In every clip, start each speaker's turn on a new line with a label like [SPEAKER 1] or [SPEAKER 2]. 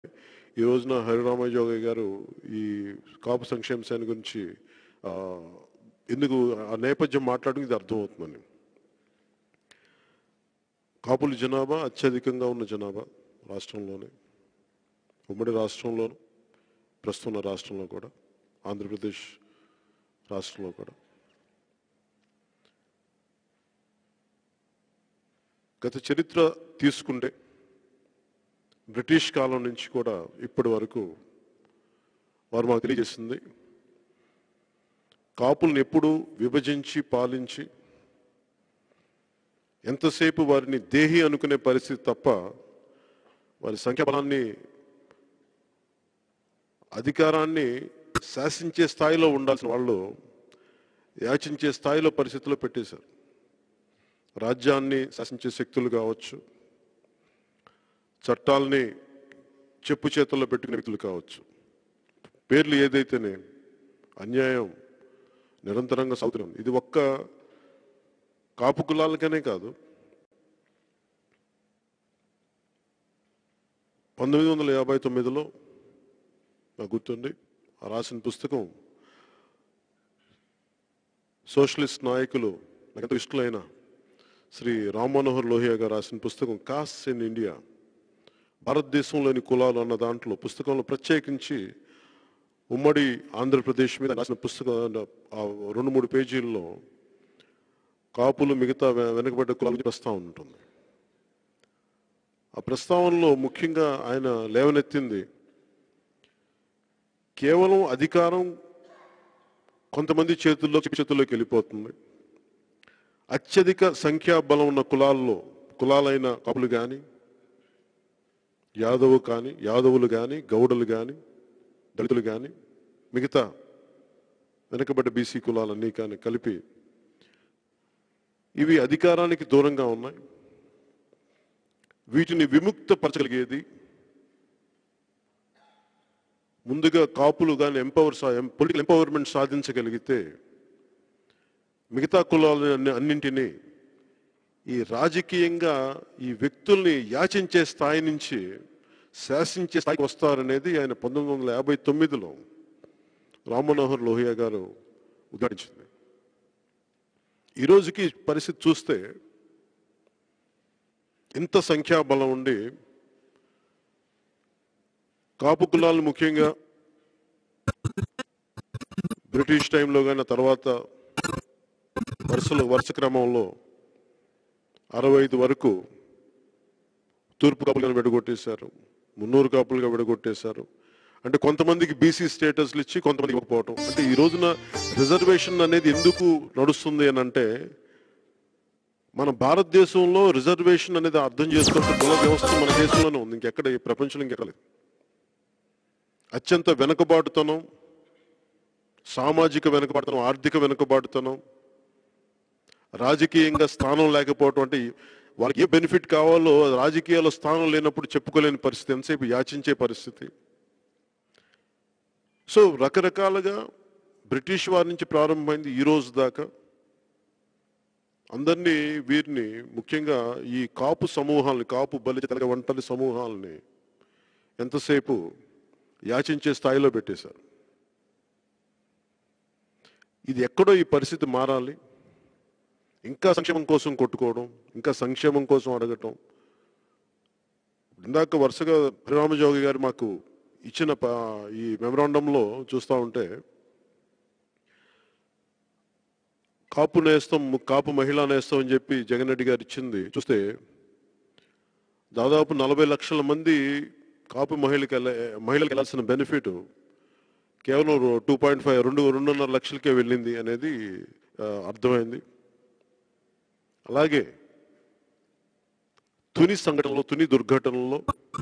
[SPEAKER 1] ఈ రోజున హరిరామయ్య జోగయ్య గారు ఈ కాపు సంక్షేమ సేన గురించి ఆ, ఎందుకు ఆ నేపథ్యం మాట్లాడడం ఇది అర్థమవుతుందని కాపుల జనాభా అత్యధికంగా ఉన్న జనాభా రాష్ట్రంలోనే ఉమ్మడి రాష్ట్రంలోను ప్రస్తుతం ఉన్న రాష్ట్రంలో కూడా ఆంధ్రప్రదేశ్ రాష్ట్రంలో కూడా గత చరిత్ర తీసుకుంటే బ్రిటిష్ కాలం నుంచి కూడా ఇప్పటి వరకు వారు మాకు తెలియజేసింది కాపులను ఎప్పుడు విభజించి పాలించి ఎంతసేపు వారిని దేహి అనుకునే పరిస్థితి తప్ప వారి సంఖ్యాబలాన్ని అధికారాన్ని శాసించే స్థాయిలో ఉండాల్సిన వాళ్ళు యాచించే స్థాయిలో పరిస్థితుల్లో పెట్టేశారు రాజ్యాన్ని శాసించే శక్తులు కావచ్చు చట్టాలని చెప్పు చేతుల్లో పెట్టుకునే వ్యక్తులు కావచ్చు పేర్లు ఏదైతేనే అన్యాయం నిరంతరంగా సాగుతూనే ఉంది ఇది ఒక్క కాపు కులాలకనే కాదు పంతొమ్మిది వందల యాభై తొమ్మిదిలో నాకు గుర్తుంది ఆ రాసిన పుస్తకం సోషలిస్ట్ నాయకులు నాకు ఎంతో ఇష్టలైన శ్రీ రామ్ మనోహర్ లోహియా గారు రాసిన పుస్తకం కాస్ట్ ఇన్ ఇండియా భారతదేశంలోని కులాలు అన్న దాంట్లో పుస్తకంలో ప్రత్యేకించి ఉమ్మడి ఆంధ్రప్రదేశ్ మీద రాసిన పుస్తకం ఆ రెండు మూడు పేజీల్లో కాపులు మిగతా వె- వెనుకబడ్డ కులాల గురించి ప్రస్తావన ఉంటుంది ఆ ప్రస్తావనలో ముఖ్యంగా ఆయన లేవనెత్తింది కేవలం అధికారం కొంతమంది చేతుల్లో చేతుల్లోకి వెళ్ళిపోతుంది అత్యధిక సంఖ్యాబలం ఉన్న కులాల్లో కులాలైన కపులు కానీ యాదవు కానీ యాదవులు కానీ గౌడలు కానీ దళితులు కానీ మిగతా వెనుకబడ్డ బీసీ కులాలన్నీ కానీ కలిపి ఇవి అధికారానికి దూరంగా ఉన్నాయి వీటిని విముక్తపరచగలిగేది ముందుగా కాపులు కానీ ఎంపవర్ పొలిటికల్ ఎంపవర్మెంట్ సాధించగలిగితే మిగతా కులాలని అన్నింటినీ ఈ రాజకీయంగా ఈ వ్యక్తుల్ని యాచించే స్థాయి నుంచి శాసించే స్థాయికి వస్తారనేది ఆయన పంతొమ్మిది వందల యాభై తొమ్మిదిలో రామ్మనోహర్ లోహియా గారు ఉద్ఘాటించింది ఈ రోజుకి పరిస్థితి చూస్తే ఇంత సంఖ్యాబలం ఉండి కాపు కులాలు ముఖ్యంగా బ్రిటిష్ టైంలో కానీ తర్వాత వరుసలో వరుస క్రమంలో అరవై ఐదు వరకు తూర్పు కాపులుగా విడగొట్టేశారు మున్నూరు కాపులుగా విడగొట్టేశారు అంటే కొంతమందికి బీసీ స్టేటస్లు ఇచ్చి కొంతమందికి ఇవ్వకపోవటం అంటే ఈ రోజున రిజర్వేషన్ అనేది ఎందుకు నడుస్తుంది అని అంటే మన భారతదేశంలో రిజర్వేషన్ అనేది అర్థం చేసుకుంటే కుల వ్యవస్థ మన దేశంలోనే ఉంది ఇంకెక్కడ ఈ ప్రపంచంలో ఇంకెక్కడ లేదు అత్యంత వెనుకబాటుతనం సామాజిక వెనుకబాటుతనం ఆర్థిక వెనుకబాటుతనం రాజకీయంగా స్థానం లేకపోవటం అంటే వాళ్ళకి ఏ బెనిఫిట్ కావాలో రాజకీయాల్లో స్థానం లేనప్పుడు చెప్పుకోలేని పరిస్థితి ఎంతసేపు యాచించే పరిస్థితి సో రకరకాలుగా బ్రిటిష్ వారి నుంచి ప్రారంభమైంది ఈ రోజు దాకా అందరినీ వీరిని ముఖ్యంగా ఈ కాపు సమూహాలని కాపు బలిజ తెలగ వంటలి సమూహాలని ఎంతసేపు యాచించే స్థాయిలో పెట్టేశారు ఇది ఎక్కడో ఈ పరిస్థితి మారాలి ఇంకా సంక్షేమం కోసం కొట్టుకోవడం ఇంకా సంక్షేమం కోసం అడగటం ఇందాక వరుసగా హరిరామజోగి గారు మాకు ఇచ్చిన ప- ఈ మెమరాండంలో చూస్తూ ఉంటే కాపు నేస్తం కాపు మహిళా నేస్తం అని చెప్పి జగన్ రెడ్డి గారు ఇచ్చింది చూస్తే దాదాపు నలభై లక్షల మంది కాపు మహిళకి వెళ్ళ మహిళలకు వెళ్ళాల్సిన బెనిఫిట్ కేవలం టూ పాయింట్ ఫైవ్ రెండు రెండున్నర లక్షలకే వెళ్ళింది అనేది ఆ, అర్థమైంది అలాగే తుని సంఘటనలో తుని దుర్ఘటనలో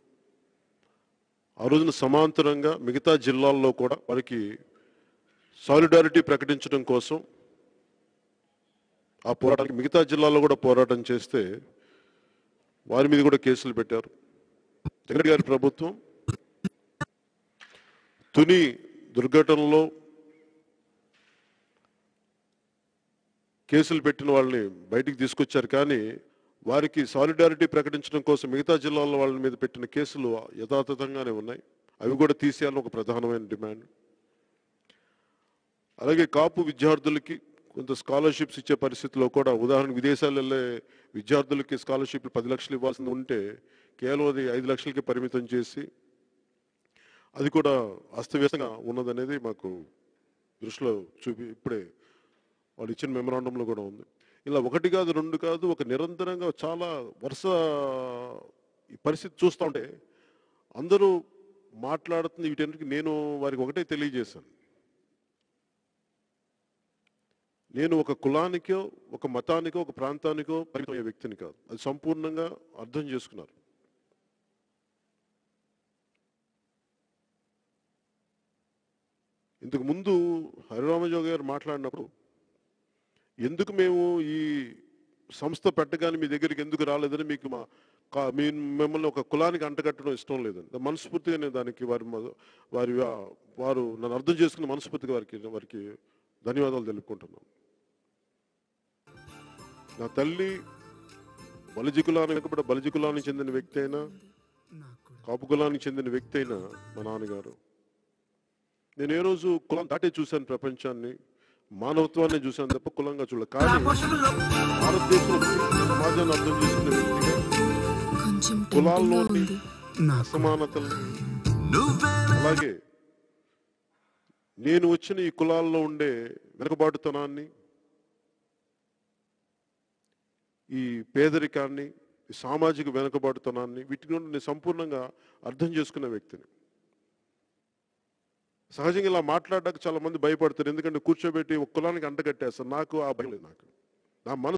[SPEAKER 1] ఆ రోజున సమాంతరంగా మిగతా జిల్లాల్లో కూడా వారికి సాలిడారిటీ ప్రకటించడం కోసం ఆ పోరాటానికి మిగతా జిల్లాల్లో కూడా పోరాటం చేస్తే వారి మీద కూడా కేసులు పెట్టారు జగన్ గారి ప్రభుత్వం తుని దుర్ఘటనలో కేసులు పెట్టిన వాళ్ళని బయటికి తీసుకొచ్చారు కానీ వారికి సాలిడారిటీ ప్రకటించడం కోసం మిగతా జిల్లాల వాళ్ళ మీద పెట్టిన కేసులు యథాతథంగానే ఉన్నాయి అవి కూడా తీసేయాలని ఒక ప్రధానమైన డిమాండ్ అలాగే కాపు విద్యార్థులకి కొంత స్కాలర్షిప్స్ ఇచ్చే పరిస్థితిలో కూడా ఉదాహరణకు విదేశాలు వెళ్ళే విద్యార్థులకి స్కాలర్షిప్లు పది లక్షలు ఇవ్వాల్సింది ఉంటే కేవలం అది ఐదు లక్షలకి పరిమితం చేసి అది కూడా అస్తవ్యస్తంగా ఉన్నదనేది మాకు దృష్టిలో చూపి ఇప్పుడే వాళ్ళు ఇచ్చిన మెమరాండంలో కూడా ఉంది ఇలా ఒకటి కాదు రెండు కాదు ఒక నిరంతరంగా చాలా వరుస ఈ పరిస్థితి చూస్తూ ఉంటే అందరూ మాట్లాడుతుంది వీటన్నిటికి నేను వారికి ఒకటే తెలియజేశాను నేను ఒక కులానికో ఒక మతానికో ఒక ప్రాంతానికో పరిమితమయ్యే వ్యక్తిని కాదు అది సంపూర్ణంగా అర్థం చేసుకున్నారు ఇంతకు ముందు హరిరామజోగ గారు మాట్లాడినప్పుడు ఎందుకు మేము ఈ సంస్థ పెట్టగానే మీ దగ్గరికి ఎందుకు రాలేదని మీకు మా కా- మీ మిమ్మల్ని ఒక కులానికి అంటగట్టడం ఇష్టం లేదని మనస్ఫూర్తిగా నేను దానికి వారి మ- వారి వారు నన్ను అర్థం చేసుకున్న మనస్ఫూర్తిగా వారికి వారికి ధన్యవాదాలు తెలుపుకుంటున్నాను నా తల్లి బలిజి కులానికి వెనుకబడ్డ బలిజి కులానికి చెందిన వ్యక్తి అయినా కాపు కులానికి చెందిన వ్యక్తి అయినా మా నాన్నగారు నేను ఏ రోజు కులం దాటే చూశాను ప్రపంచాన్ని మానవత్వాన్ని చూశాను తప్ప కులంగా చూడలేదు కానీ భారతదేశంలో సమాజాన్ని అర్థం చేసుకునే వ్యక్తిగా
[SPEAKER 2] కొంచెం టెంప్టింగ్గా
[SPEAKER 1] కులాల్లోని
[SPEAKER 2] ఉంది
[SPEAKER 1] అసమానతల్ని అలాగే నేను వచ్చిన ఈ కులాల్లో ఉండే వెనుకబాటుతనాన్ని ఈ పేదరికాన్ని ఈ సామాజిక వెనుకబాటుతనాన్ని వీటి నుండి నేను సంపూర్ణంగా అర్థం చేసుకున్న వ్యక్తిని సహజంగా ఇలా మాట్లాడడానికి చాలా మంది భయపడతారు ఎందుకంటే కూర్చోబెట్టి ఒక కులానికి అంటగట్టేస్తారు నాకు ఆ భయం లేదు నాకు నా మనసు